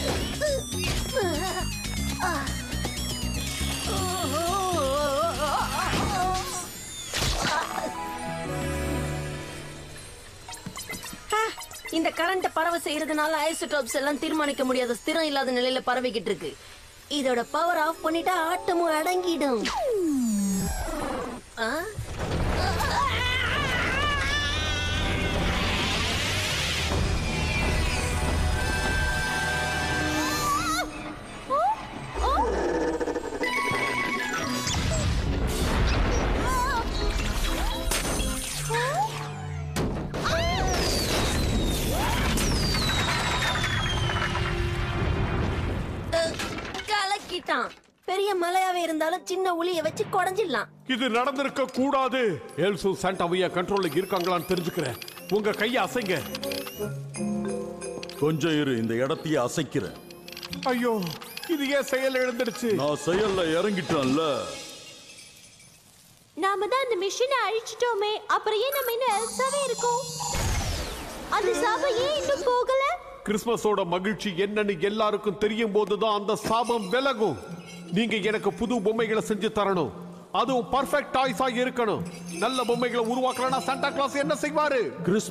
இந்த கரண்ட் பரவ செய்யறதுனால ஐசோடோப்ஸ் எல்லாம் தீர்மானிக்க முடியாத ஸ்திரம் இல்லாத நிலையில பரவிக்கிட்டு இருக்கு இதோட பவர் ஆஃப் பண்ணிட்டா ஆட்டமும் அடங்கிடும் ஆ? கலக்கிட்டான் பெரிய மலையாவே இருந்தாலும் சின்ன உளிய வச்சு குடஞ்சிடலாம் இது நடந்திருக்க கூடாது எல்சு சாண்டாவியா கண்ட்ரோல்ல இருக்காங்களான்னு தெரிஞ்சுக்கிறேன் உங்க கையை அசைங்க கொஞ்சம் இரு இந்த இடத்தையே அசைக்கிறேன் ஐயோ இது ஏன் செயல் இழந்துடுச்சு நான் செயல்ல இறங்கிட்டேன்ல நாம தான் அந்த மிஷினை அழிச்சிட்டோமே அப்புறம் ஏன் நம்ம இன்னும் எல்சாவே இருக்கோம் அந்த சாபம் ஏன் இன்னும் போகல கிறிஸ்மஸோட மகிழ்ச்சி என்னன்னு எல்லாருக்கும் தெரியும் போதுதான் அந்த சாபம் விலகும் நீங்க எனக்கு புது பொம்மைகளை செஞ்சு தரணும் அதுவும் பர்ஃபெக்ட் டாய்ஸா இருக்கணும் நல்ல பொம்மைகளை உருவாக்கலன்னா சாண்டா கிளாஸ் என்ன செய்வாரு கிறிஸ்